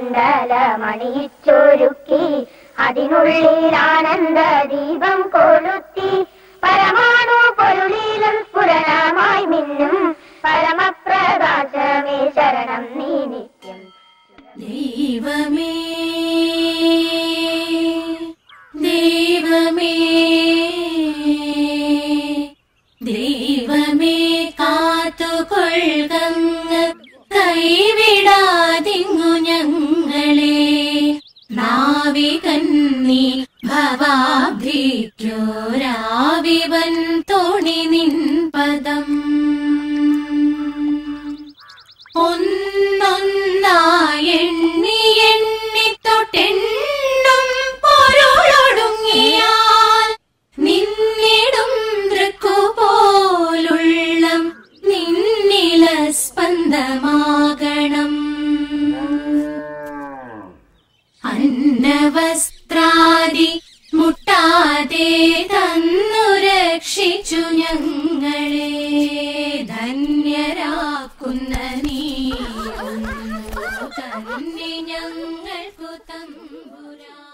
മണ്ഡലമണിയിച്ചൊരുക്കി അതിനുള്ളിൽ ആനന്ദ ദീപം കൊളുത്തി പരമാണു പൊരുളിലും സ്ഫുരണമായി മിന്നും പരമപ്രകാശമേ ശരണം നീ നിത്യം ദൈവമേ ദൈവമേ ദൈവമേ കാത്തുകൊള്ളുകങ്ങ് കൈവിടാതിങ്ങു ഞങ്ങളെ നാവികൻ നീ ഭവാബ്ധിക്കോരാവിവൻ തോണി നിൻ പദം ഒന്നൊന്നായി എണ്ണി എണ്ണി തൊട്ടെണ്ണും പൊരുളൊടുങ്ങിയാൽ നിന്നിടും ദൃക്കുപോലുള്ള നിന്നില സ്പന്ദമാകണം അന്നവസ്ത്രാദി മുട്ടാതെ തന്നു രക്ഷിച്ചു ഞങ്ങളെ ധന്യരാക്കുന്ന നീ തന്നെ ഞങ്ങൾക്കു തമ്പുരാ